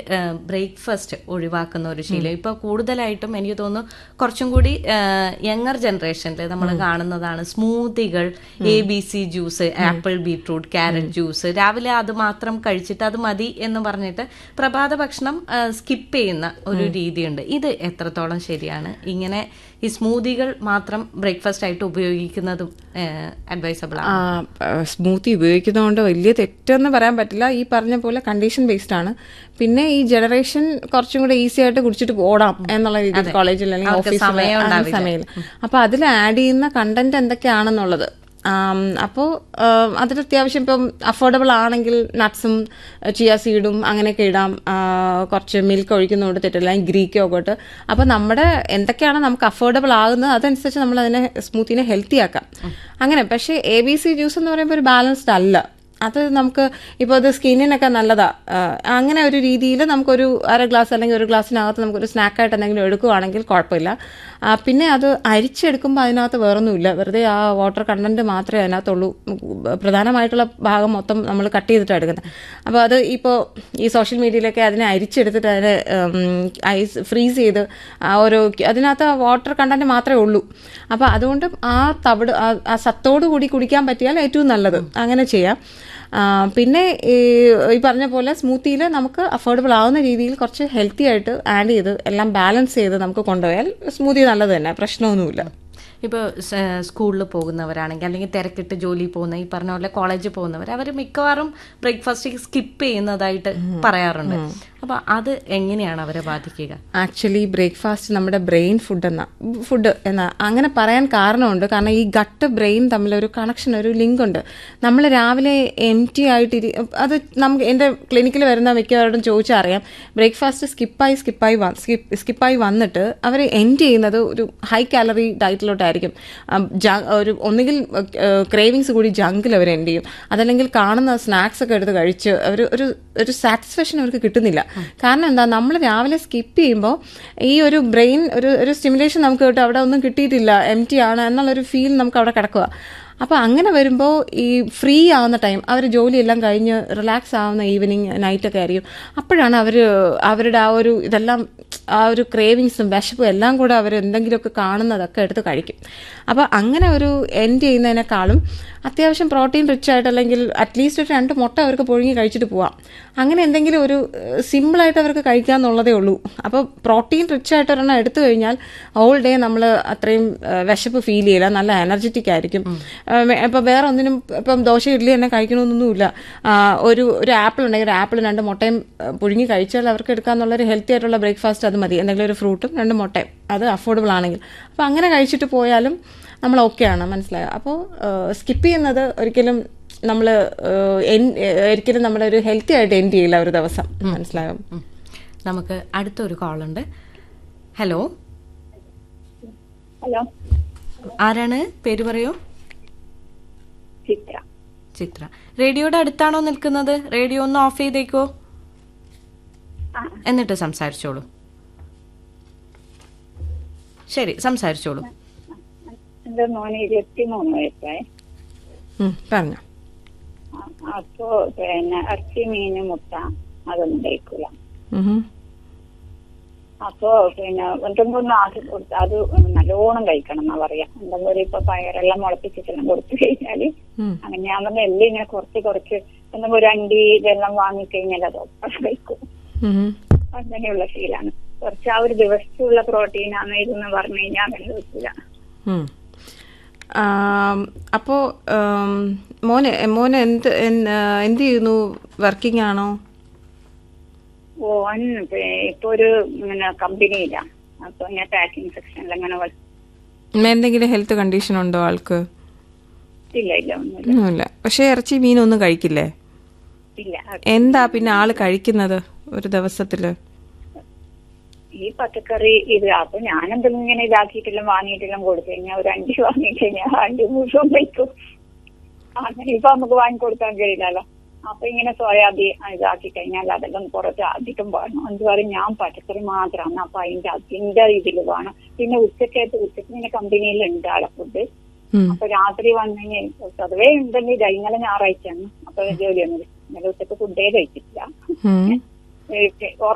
breakfast ഒഴിവാക്കുന്ന ഒരു ശീലം ഇപ്പൊ കൂടുതലായിട്ടും എനിക്ക് തോന്നുന്നു കുറച്ചും കൂടി യങ്ങർ ജനറേഷനിൽ നമ്മൾ കാണുന്നതാണ് സ്മൂത്തികൾ A B C juice apple beetroot carrot juice രാവിലെ അത് മാത്രം കഴിച്ചിട്ട് അത് മതി എന്ന് പറഞ്ഞിട്ട് പ്രഭാത ഭക്ഷണം സ്കിപ്പ് ചെയ്യുന്ന ഒരു രീതിയുണ്ട് ഇത് എത്രത്തോളം ശരിയാണ് ഇങ്ങനെ ഈ സ്മൂതികൾ മാത്രം ബ്രേക്ക്ഫാസ്റ്റ് ആയിട്ട് ഉപയോഗിക്കുന്നതും അഡ്വൈസബിൾ ആണ് സ്മൂത്തി ഉപയോഗിക്കുന്നതുകൊണ്ട് വലിയ തെറ്റെന്ന് പറയാൻ പറ്റില്ല ഈ പറഞ്ഞ പോലെ കണ്ടീഷൻ ബേസ്ഡ് ആണ് പിന്നെ ഈ ജനറേഷൻ കുറച്ചും കൂടെ ഈസി ആയിട്ട് കുടിച്ചിട്ട് ഓടാം എന്നുള്ള രീതിയിൽ കോളേജിൽ അല്ലെങ്കിൽ ഓഫീസിൽ സമയം അപ്പൊ അതിൽ ആഡ് ചെയ്യുന്ന കണ്ടന്റ് എന്തൊക്കെയാണെന്നുള്ളത് അപ്പോൾ അതിൽ അത്യാവശ്യം ഇപ്പം അഫോർഡബിൾ ആണെങ്കിൽ നട്ട്സും ചിയ സീഡും അങ്ങനെയൊക്കെ ഇടാം കുറച്ച് മിൽക്ക് ഒഴിക്കുന്നതുകൊണ്ട് തെറ്റില്ല ഗ്രീക്ക് യോഗോട്ട് അപ്പോൾ നമ്മുടെ എന്തൊക്കെയാണ് നമുക്ക് അഫോർഡബിൾ ആകുന്നത് അതനുസരിച്ച് നമ്മൾ അതിനെ സ്മൂത്തിനെ ഹെൽത്തി ആക്കാം അങ്ങനെ പക്ഷേ എ ബി സി ജ്യൂസ് എന്ന് പറയുമ്പോൾ ഒരു ബാലൻസ്ഡ് അല്ല അത് നമുക്ക് ഇപ്പോൾ അത് സ്കിന്നിനൊക്കെ നല്ലതാ അങ്ങനെ ഒരു രീതിയിൽ നമുക്കൊരു അര ഗ്ലാസ് അല്ലെങ്കിൽ ഒരു ഗ്ലാസ്സിനകത്ത് നമുക്കൊരു സ്നാക്കായിട്ട് എന്തെങ്കിലും എടുക്കുവാണെങ്കിൽ കുഴപ്പമില്ല പിന്നെ അത് അരിച്ചെടുക്കുമ്പോൾ അതിനകത്ത് വേറൊന്നുമില്ല വെറുതെ ആ വാട്ടർ കണ്ടന്റ് മാത്രമേ അതിനകത്തുള്ളൂ പ്രധാനമായിട്ടുള്ള ഭാഗം മൊത്തം നമ്മൾ കട്ട് ചെയ്തിട്ടാണ് എടുക്കുന്നത് അപ്പോൾ അത് ഇപ്പോൾ ഈ സോഷ്യൽ മീഡിയയിലൊക്കെ അതിനെ അരിച്ചെടുത്തിട്ട് അതിനെ ഐസ് ഫ്രീസ് ചെയ്ത് ആ ഒരു അതിനകത്ത് വാട്ടർ കണ്ടന്റ് മാത്രമേ ഉള്ളൂ അപ്പോൾ അതുകൊണ്ട് ആ തവിട് ആ സത്തോടു കൂടി കുടിക്കാൻ പറ്റിയാൽ ഏറ്റവും നല്ലത് അങ്ങനെ ചെയ്യാം പിന്നെ ഈ പറഞ്ഞ പോലെ സ്മൂത്തിയിൽ നമുക്ക് അഫോർഡബിൾ ആവുന്ന രീതിയിൽ കുറച്ച് ഹെൽത്തി ആയിട്ട് ആഡ് ചെയ്ത് എല്ലാം ബാലൻസ് ചെയ്ത് നമുക്ക് കൊണ്ടുപോയാൽ സ്മൂത്തി നല്ലത് തന്നെ പ്രശ്നമൊന്നുമില്ല ഇപ്പോൾ സ്കൂളിൽ പോകുന്നവരാണെങ്കിൽ അല്ലെങ്കിൽ തിരക്കിട്ട് ജോലി പോകുന്ന ഈ പറഞ്ഞ പോലെ കോളേജിൽ പോകുന്നവർ അവർ മിക്കവാറും ബ്രേക്ക്ഫാസ്റ്റ് സ്കിപ്പ് ചെയ്യുന്നതായിട്ട് പറയാറുണ്ട് അപ്പൊ അത് എങ്ങനെയാണ് അവരെ ബാധിക്കുക ആക്ച്വലി ബ്രേക്ക്ഫാസ്റ്റ് നമ്മുടെ ബ്രെയിൻ ഫുഡ് എന്ന ഫുഡ് എന്ന അങ്ങനെ പറയാൻ കാരണമുണ്ട് കാരണം ഈ ഗട്ട് ബ്രെയിൻ തമ്മിൽ ഒരു കണക്ഷൻ ഒരു ലിങ്ക് ഉണ്ട് നമ്മൾ രാവിലെ എം ടി ആയിട്ട് അത് നമുക്ക് എൻ്റെ ക്ലിനിക്കിൽ വരുന്ന മിക്കവരോടും ചോദിച്ചാൽ അറിയാം ബ്രേക്ക്ഫാസ്റ്റ് സ്കിപ്പായി സ്കിപ്പായി സ്കിപ്പായി വന്നിട്ട് അവർ എൻഡ് ചെയ്യുന്നത് ഒരു ഹൈ കാലറി ഡയറ്റിലോട്ടായിരിക്കും ഒരു ഒന്നുകിൽ ക്രേവിങ്സ് കൂടി ജങ്കിൽ അവർ എൻഡ് ചെയ്യും അതല്ലെങ്കിൽ കാണുന്ന സ്നാക്സ് ഒക്കെ എടുത്ത് കഴിച്ച് അവർ ഒരു ഒരു സാറ്റിസ്ഫാക്ഷൻ അവർക്ക് കിട്ടുന്നില്ല കാരണം എന്താ നമ്മൾ രാവിലെ സ്കിപ്പ് ചെയ്യുമ്പോൾ ഈ ഒരു ബ്രെയിൻ ഒരു ഒരു സ്റ്റിമുലേഷൻ നമുക്ക് കിട്ടും അവിടെ ഒന്നും കിട്ടിയിട്ടില്ല എം ടി ആണ് എന്നുള്ളൊരു ഫീൽ നമുക്ക് അവിടെ കിടക്കുക അപ്പോൾ അങ്ങനെ വരുമ്പോൾ ഈ ഫ്രീ ആവുന്ന ടൈം അവർ ജോലിയെല്ലാം കഴിഞ്ഞ് റിലാക്സ് ആവുന്ന ഈവനിങ് നൈറ്റൊക്കെ ആയിരിക്കും അപ്പോഴാണ് അവർ അവരുടെ ആ ഒരു ഇതെല്ലാം ആ ഒരു ക്രേവിങ്സും വിശപ്പും എല്ലാം കൂടെ അവർ എന്തെങ്കിലുമൊക്കെ കാണുന്നതൊക്കെ എടുത്ത് കഴിക്കും അപ്പോൾ അങ്ങനെ ഒരു എൻഡ് ചെയ്യുന്നതിനേക്കാളും അത്യാവശ്യം പ്രോട്ടീൻ റിച്ച് ആയിട്ട് അല്ലെങ്കിൽ അറ്റ്ലീസ്റ്റ് ഒരു രണ്ട് മുട്ട അവർക്ക് പുഴുങ്ങി കഴിച്ചിട്ട് പോവാം അങ്ങനെ എന്തെങ്കിലും ഒരു സിമ്പിളായിട്ട് അവർക്ക് കഴിക്കാമെന്നുള്ളതേ ഉള്ളൂ അപ്പോൾ പ്രോട്ടീൻ റിച്ച് ആയിട്ട് ഒരെണ്ണം എടുത്തു കഴിഞ്ഞാൽ ഹോൾ ഡേ നമ്മൾ അത്രയും വിശപ്പ് ഫീൽ ചെയ്യില്ല നല്ല എനർജറ്റിക് ആയിരിക്കും ഇപ്പം വേറെ ഒന്നിനും ഇപ്പം ദോശ ഇഡ്ഡലി തന്നെ കഴിക്കണമെന്നൊന്നുമില്ല ഒരു ഒരു ആപ്പിൾ ഉണ്ടെങ്കിൽ ഒരു ആപ്പിൾ രണ്ട് മുട്ടയും പുഴുങ്ങി കഴിച്ചാൽ അവർക്ക് എടുക്കാന്നുള്ളൊരു ഹെൽത്തി ആയിട്ടുള്ള ബ്രേക്ക്ഫാസ്റ്റ് അത് മതി എന്തെങ്കിലും ഒരു ഫ്രൂട്ടും രണ്ട് മുട്ടയും അത് അഫോർഡബിൾ ആണെങ്കിൽ അപ്പോൾ അങ്ങനെ കഴിച്ചിട്ട് പോയാലും നമ്മൾ ഓക്കെയാണ് മനസ്സിലായോ അപ്പോൾ സ്കിപ്പ് ചെയ്യുന്നത് ഒരിക്കലും നമ്മൾ ഒരിക്കലും നമ്മളൊരു ഹെൽത്തി ആയിട്ട് എൻഡ് ചെയ്യില്ല ഒരു ദിവസം മനസ്സിലായോ നമുക്ക് അടുത്തൊരു കോൾ ഉണ്ട് ഹലോ ഹലോ ആരാണ് പേര് പറയൂ ചിത്ര ചിത്ര റേഡിയോയുടെ അടുത്താണോ നിൽക്കുന്നത് റേഡിയോ ഒന്ന് ഓഫ് ചെയ്തേക്കോ എന്നിട്ട് സംസാരിച്ചോളൂ ശരി സംസാരിച്ചോളൂ എന്റെ മോന് ഇരുപത്തി മൂന്ന് വയസ്സായി പറഞ്ഞു അപ്പോ പിന്നെ ഇറച്ചി മീന് മുട്ട അതൊന്നും കഴിക്കൂല അപ്പോ പിന്നെ എന്തെങ്കിലും ഒന്ന് ആക്കി കൊടുത്ത് അത് നല്ലോണം കഴിക്കണം എന്നാ പറയാ എന്തെങ്കിലും ഇപ്പൊ പയറെല്ലാം മുളപ്പിച്ചിട്ടെല്ലാം കൊടുത്തു കഴിഞ്ഞാല് അങ്ങനെ ഞാൻ പറഞ്ഞ എല്ലാം ഇങ്ങനെ കുറച്ച് കുറച്ച് എന്തെങ്കിലും ഒരു അണ്ടി ഇതെല്ലാം വാങ്ങിക്കഴിഞ്ഞാൽ അത് ഒപ്പം കഴിക്കും അങ്ങനെയുള്ള ശീലാണ് കുറച്ച് ആ ഒരു ദിവസത്തുള്ള പ്രോട്ടീൻ ആണ് ഇതെന്ന് പറഞ്ഞു കഴിഞ്ഞാൽ അങ്ങനെ കഴിക്കില്ല അപ്പോ മോന് മോന് എന്ത് എന്ത് ചെയ്യുന്നു വർക്കിംഗ് ആണോ ഓൻ ഇപ്പൊ ഒരു ഇങ്ങനെ കമ്പനിയില്ല അപ്പൊ ഞാൻ പാക്കിംഗ് സെക്ഷനിൽ അങ്ങനെ എന്തെങ്കിലും ഹെൽത്ത് കണ്ടീഷൻ ഉണ്ടോ ആൾക്ക് ഇല്ല ഇല്ല ഒന്നുമില്ല ഒന്നുമില്ല പക്ഷെ ഇറച്ചി മീനൊന്നും കഴിക്കില്ലേ ഇല്ല എന്താ പിന്നെ ആള് കഴിക്കുന്നത് ഒരു ദിവസത്തില് ഈ പച്ചക്കറി ഇത് അപ്പൊ ഞാൻ എന്തെങ്കിലും ഇങ്ങനെ ഇതാക്കിയിട്ടെല്ലാം വാങ്ങിയിട്ടെല്ലാം കൊടുത്തു കഴിഞ്ഞാൽ ഒരു അണ്ടി വാങ്ങിക്കഴിഞ്ഞാൽ അണ്ടി മുഴുവൻ വയ്ക്കും അങ്ങനെ ഇപ്പൊ നമുക്ക് വാങ്ങിക്കൊടുക്കാൻ കഴിയില്ലല്ലോ അപ്പൊ ഇങ്ങനെ സോയാബീൻ ഇതാക്കി കഴിഞ്ഞാൽ അതെല്ലാം കുറച്ച് അധികം വേണം എന്ത് പറയും ഞാൻ പച്ചക്കറി മാത്രമാണ് അപ്പൊ അതിന്റെ അതിന്റെ ഇതിൽ വേണം പിന്നെ ഉച്ചക്കകത്ത് ഉച്ചക്ക് ഇങ്ങനെ കമ്പനിയിൽ ഉണ്ട് ആളെ ഫുഡ് അപ്പൊ രാത്രി വന്നു കഴിഞ്ഞാൽ പൊതുവേ ഉണ്ടെങ്കിൽ ഇന്നലെ ഞായറാഴ്ചയാണ് അപ്പൊ ജോലിയൊന്നും ഇന്നലെ ഉച്ചക്ക് ഫുഡേ കഴിച്ചിട്ടില്ല